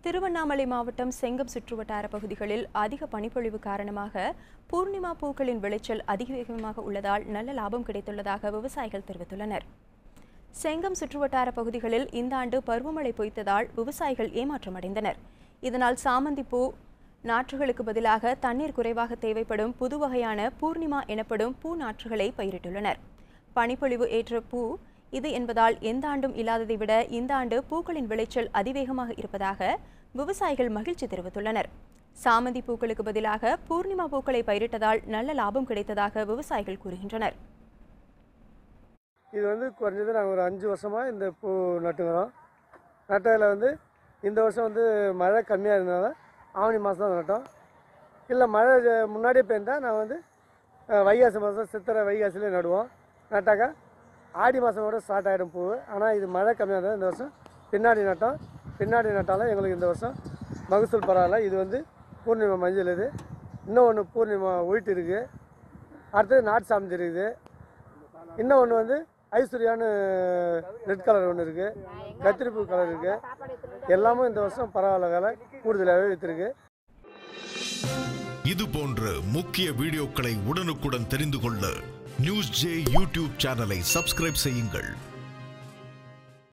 திருவண்ணாமலை மாவட்டம் செங்கம் சுற்றுவட்டார பகுதிகளில் அதிக பனிப்பொழிவு காரணமாக பூர்ணிமா பூக்களின் விளைச்சல் அதிவேகமாக உள்ளதால் நல்ல லாபம் கிடைத்துள்ளதாக விவசாயிகள் தெரிவித்துள்ளனர் செங்கம் சுற்றுவட்டார பகுதிகளில் இந்த ஆண்டு பருவமழை பொய்த்ததால் விவசாயிகள் ஏமாற்றமடைந்தனர் இதனால் சாமந்தி பூ நாற்றுகளுக்கு பதிலாக தண்ணீர் குறைவாக தேவைப்படும் புது வகையான பூர்ணிமா எனப்படும் பூ நாற்றுகளை பயிரிட்டுள்ளனர் பனிப்பொழிவு ஏற்ற பூ இது என்பதால் எந்த ஆண்டும் இல்லாததை விட இந்த ஆண்டு பூக்களின் விளைச்சல் அதிவேகமாக இருப்பதாக விவசாயிகள் மகிழ்ச்சி தெரிவித்துள்ளனர் சாமந்தி பூக்களுக்கு பதிலாக பூர்ணிமா பூக்களை பயிரிட்டதால் நல்ல லாபம் கிடைத்ததாக விவசாயிகள் கூறுகின்றனர் இது வந்து குறைஞ்சது நாங்கள் ஒரு அஞ்சு வருஷமாக இந்த பூ நட்டுக்கிறோம் நட்டதில் வந்து இந்த வருஷம் வந்து மழை கம்மியாக இருந்தனால ஆவணி மாதம் தான் நட்டோம் இல்லை மழை ஜ- முன்னாடியே பெய்ந்தால் நான் வந்து அஹ், வைகாசி மாதம் சித்திரை வைகாசிலே நடுவோம் நட்டாக்கா ஆடி மாதம் கூட ஸ்டார்ட் ஆகிடும் பூ ஆனால் இது மழை கம்மியாக இருந்தது இந்த வருஷம் பின்னாடி நட்டோம் பின்னாடி நட்டாலும் எங்களுக்கு இந்த வருஷம் மகசூல் பரவாயில்ல இது வந்து பூர்ணிமா மஞ்சள் இது இன்னும் ஒன்று பூர்ணிமா ஒயிட் இருக்குது அடுத்தது நாட்டு சாமந்தி இருக்குது இன்னும் ஒன்று வந்து ஐஸ்வர்யான்னு ரெட் கலர் ஒன்று இருக்குது கத்திரிப்பூ கலர் இருக்குது எல்லாமே இந்த வருஷம் பரவாயில்ல வேலை கூடுதலாகவே விற்றுருக்கு இது போன்ற முக்கிய வீடியோக்களை உடனுக்குடன் தெரிந்து கொள்ள நியூஸ் ஜே யூடியூப் சேனலை சப்ஸ்கிரைப் செய்யுங்கள்